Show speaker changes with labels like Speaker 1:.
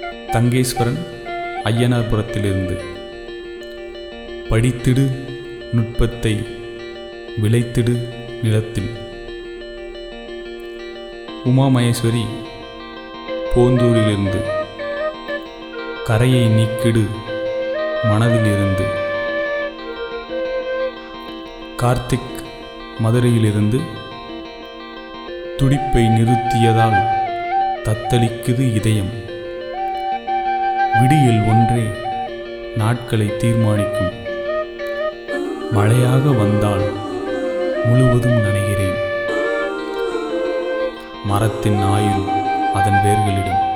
Speaker 1: தங்கேஸ்வரன் ஐயனார்புரத்திலிருந்து படித்திடு நுட்பத்தை விளைத்திடு நிலத்தில் உமாமகேஸ்வரி போந்தூரிலிருந்து கரையை நீக்கிடு மனதிலிருந்து கார்த்திக் மதுரையிலிருந்து துடிப்பை நிறுத்தியதால் தத்தளிக்குது இதயம் விடியல் ஒன்றே நாட்களை தீர்மானிக்கும் மழையாக வந்தால் முழுவதும் நனைகிறேன் மரத்தின் ஆயுள் அதன் வேர்களிடம்